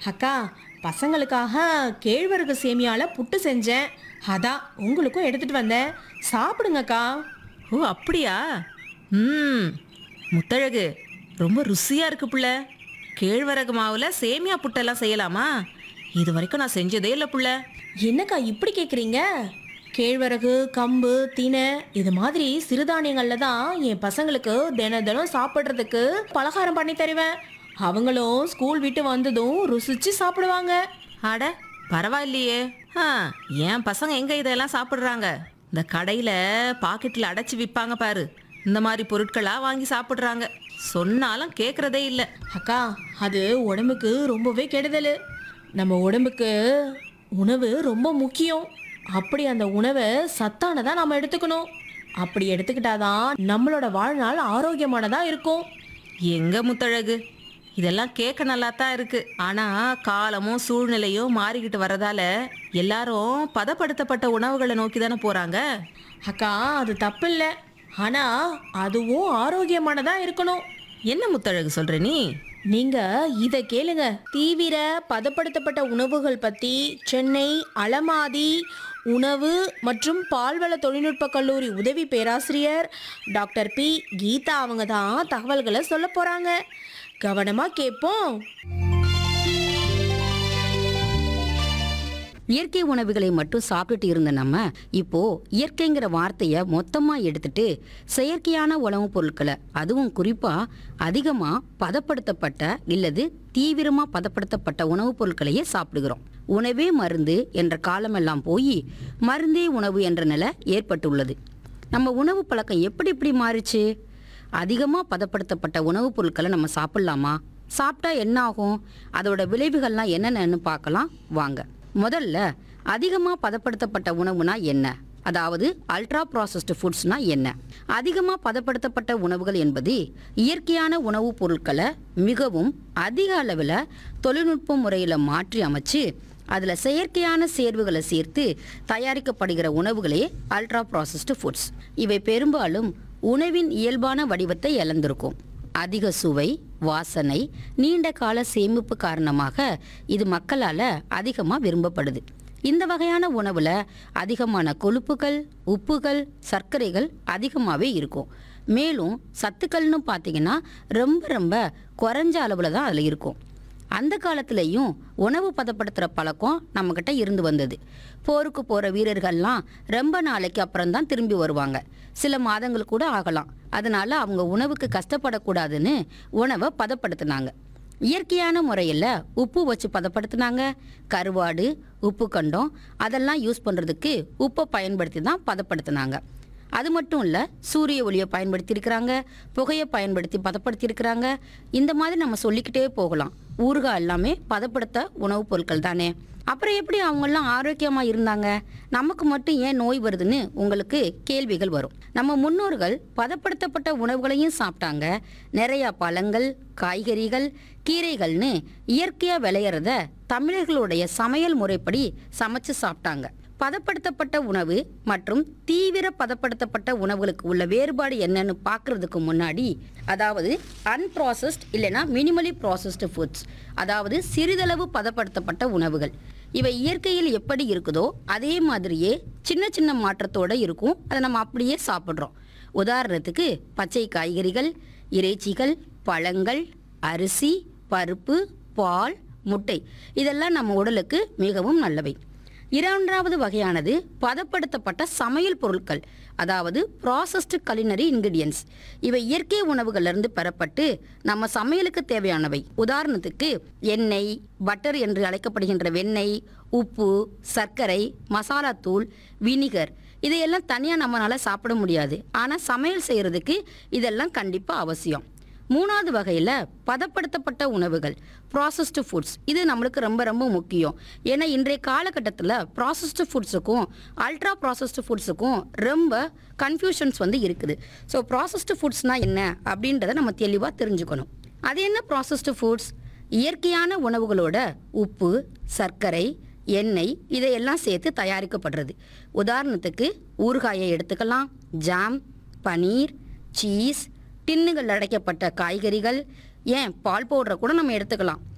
அக்கா பசங்களுக்காக கேழ்வரகு சேமியால புட்டு செஞ்சேன் அதான் உங்களுக்கும் எடுத்துட்டு வந்தேன் சாப்பிடுங்கக்கா ஓ அப்படியா ம் முத்தழகு ரொம்ப ருசியா இருக்கு புள்ள கேழ்வரகு மாவுல சேமியா புட்டெல்லாம் செய்யலாமா இது வரைக்கும் நான் செஞ்சதே இல்லை புள்ள என்னக்கா இப்படி கேட்குறீங்க கேழ்வரகு கம்பு தினை இது மாதிரி சிறுதானியங்கள்ல தான் என் பசங்களுக்கு தினம் தினம் சாப்பிட்றதுக்கு பலகாரம் பண்ணி தருவேன் அவங்களும் ஸ்கூல் விட்டு வந்ததும் ருசிச்சு சாப்பிடுவாங்க அட பரவாயில்லையே ஆ என் பசங்க எங்க இதெல்லாம் சாப்பிட்றாங்க இந்த கடையில பாக்கெட்டில் அடைச்சி விற்பாங்க பாரு இந்த மாதிரி பொருட்களா வாங்கி சாப்பிட்றாங்க சொன்னாலும் கேட்கறதே இல்லை அக்கா அது உடம்புக்கு ரொம்பவே கெடுதல் நம்ம உடம்புக்கு உணவு ரொம்ப முக்கியம் அப்படி அந்த உணவை சத்தானதா நம்ம எடுத்துக்கணும் அப்படி எடுத்துக்கிட்டாதான் நம்மளோட வாழ்நாள் ஆரோக்கியமானதா இருக்கும் எங்க முத்தழகு இதெல்லாம் கேட்க நல்லா தான் இருக்கு ஆனா காலமும் சூழ்நிலையும் மாறிக்கிட்டு வரதால எல்லாரும் பதப்படுத்தப்பட்ட உணவுகளை நோக்கி தானே போறாங்க அக்கா அது தப்பு இல்லை ஆனா அதுவும் ஆரோக்கியமானதா இருக்கணும் என்ன முத்தழகு சொல்ற நீ நீங்க இத கேளுங்க தீவிர பதப்படுத்தப்பட்ட உணவுகள் பத்தி சென்னை அலமாதி உணவு மற்றும் பால்வள தொழில்நுட்ப கல்லூரி உதவி பேராசிரியர் டாக்டர் பி கீதா அவங்க தான் தகவல்களை சொல்ல போறாங்க கவனமா கேட்போம் இயற்கை உணவுகளை மட்டும் சாப்பிட்டுட்டு இருந்த நம்ம இப்போ இயற்கைங்கிற வார்த்தையை மொத்தமா எடுத்துட்டு செயற்கையான உணவுப் பொருட்களை அதுவும் குறிப்பா அதிகமா பதப்படுத்தப்பட்ட இல்லது தீவிரமா பதப்படுத்தப்பட்ட உணவுப் பொருட்களையே சாப்பிடுகிறோம் உணவே மருந்து என்ற காலமெல்லாம் போய் மருந்தே உணவு என்ற நிலை ஏற்பட்டுள்ளது நம்ம உணவு பழக்கம் எப்படி இப்படி மாறிச்சு அதிகமாக பதப்படுத்தப்பட்ட உணவுப் பொருட்களை நம்ம சாப்பிட்லாமா சாப்பிட்டா என்ன ஆகும் அதோட விளைவுகள்லாம் என்னென்னு பார்க்கலாம் வாங்க முதல்ல அதிகமாக பதப்படுத்தப்பட்ட உணவுனா என்ன அதாவது அல்ட்ரா ப்ராசஸ்டு ஃபுட்ஸ்னா என்ன அதிகமாக பதப்படுத்தப்பட்ட உணவுகள் என்பது இயற்கையான உணவுப் பொருட்களை மிகவும் அதிக அளவில் தொழில்நுட்ப முறையில் மாற்றி அமைச்சு அதில் செயற்கையான சேர்வுகளை சேர்த்து தயாரிக்கப்படுகிற உணவுகளே அல்ட்ரா ப்ராசஸ்டு ஃபுட்ஸ் இவை பெரும்பாலும் உணவின் இயல்பான வடிவத்தை இழந்திருக்கும் அதிக சுவை வாசனை நீண்ட கால சேமிப்பு காரணமாக இது மக்களால் அதிகமாக விரும்பப்படுது இந்த வகையான உணவில் அதிகமான கொழுப்புகள் உப்புகள் சர்க்கரைகள் அதிகமாகவே இருக்கும் மேலும் சத்துக்கள்னு பார்த்தீங்கன்னா ரொம்ப ரொம்ப குறைஞ்ச அளவில் தான் அதில் இருக்கும் அந்த காலத்துலேயும் உணவு பதப்படுத்துகிற பழக்கம் நம்மக்கிட்ட இருந்து வந்தது போருக்கு போகிற வீரர்கள்லாம் ரொம்ப நாளைக்கு அப்புறம் தான் திரும்பி வருவாங்க சில மாதங்கள் கூட ஆகலாம் அதனால அவங்க உணவுக்கு கஷ்டப்படக்கூடாதுன்னு உணவை பதப்படுத்தினாங்க இயற்கையான முறையில் உப்பு வச்சு பதப்படுத்தினாங்க கருவாடு உப்பு கண்டம் அதெல்லாம் யூஸ் பண்ணுறதுக்கு உப்பை பயன்படுத்தி தான் பதப்படுத்தினாங்க அது மட்டும் இல்லை சூரிய ஒளியை பயன்படுத்தியிருக்கிறாங்க புகையை பயன்படுத்தி பதப்படுத்தியிருக்கிறாங்க இந்த மாதிரி நம்ம சொல்லிக்கிட்டே போகலாம் ஊறுகாய் எல்லாமே பதப்படுத்த உணவுப் பொருட்கள் தானே அப்புறம் எப்படி அவங்கெல்லாம் ஆரோக்கியமாக இருந்தாங்க நமக்கு மட்டும் ஏன் நோய் வருதுன்னு உங்களுக்கு கேள்விகள் வரும் நம்ம முன்னோர்கள் பதப்படுத்தப்பட்ட உணவுகளையும் சாப்பிட்டாங்க நிறைய பழங்கள் காய்கறிகள் கீரைகள்னு இயற்கையாக விளையிறத தமிழர்களுடைய சமையல் முறைப்படி சமைச்சு சாப்பிட்டாங்க பதப்படுத்தப்பட்ட உணவு மற்றும் தீவிர பதப்படுத்தப்பட்ட உணவுகளுக்கு உள்ள வேறுபாடு என்னன்னு பார்க்கறதுக்கு முன்னாடி அதாவது அன்ப்ராசஸ்ட் இல்லைன்னா மினிமலி ப்ராசஸ்டு ஃபுட்ஸ் அதாவது சிறிதளவு பதப்படுத்தப்பட்ட உணவுகள் இவை இயற்கையில் எப்படி இருக்குதோ அதே மாதிரியே சின்ன சின்ன மாற்றத்தோட இருக்கும் அதை நம்ம அப்படியே சாப்பிட்றோம் உதாரணத்துக்கு பச்சை காய்கறிகள் இறைச்சிகள் பழங்கள் அரிசி பருப்பு பால் முட்டை இதெல்லாம் நம்ம உடலுக்கு மிகவும் நல்லவை இரண்டாவது வகையானது பதப்படுத்தப்பட்ட சமையல் பொருட்கள் அதாவது ப்ராசஸ்டு culinary ingredients இவை இயற்கை உணவுகளிலிருந்து பெறப்பட்டு நம்ம சமையலுக்கு தேவையானவை உதாரணத்துக்கு எண்ணெய் பட்டர் என்று அழைக்கப்படுகின்ற வெண்ணெய் உப்பு சர்க்கரை மசாலாத்தூள் வினிகர் இதையெல்லாம் தனியாக நம்மளால சாப்பிட முடியாது ஆனால் சமையல் செய்கிறதுக்கு இதெல்லாம் கண்டிப்பாக அவசியம் மூணாவது வகையில் பதப்படுத்தப்பட்ட உணவுகள் ப்ராசஸ்டு ஃபுட்ஸ் இது நம்மளுக்கு ரொம்ப ரொம்ப முக்கியம் ஏன்னா இன்றைய காலகட்டத்தில் ப்ராசஸ்டு ஃபுட்ஸுக்கும் அல்ட்ரா ப்ராசஸ்டு ஃபுட்ஸுக்கும் ரொம்ப கன்ஃபியூஷன்ஸ் வந்து இருக்குது ஸோ ப்ராசஸ்டு ஃபுட்ஸ்னால் என்ன அப்படின்றத நம்ம தெளிவாக தெரிஞ்சுக்கணும் அது என்ன ப்ராசஸ்டு ஃபுட்ஸ் இயற்கையான உணவுகளோட உப்பு சர்க்கரை எண்ணெய் இதையெல்லாம் சேர்த்து தயாரிக்கப்படுறது உதாரணத்துக்கு ஊறுகாயை எடுத்துக்கலாம் ஜாம் பனீர் சீஸ் டின்னுகள் அடைக்கப்பட்ட காய்கறிகள் ஏன் பால் பவுடரை கூட நம்ம எடுத்துக்கலாம்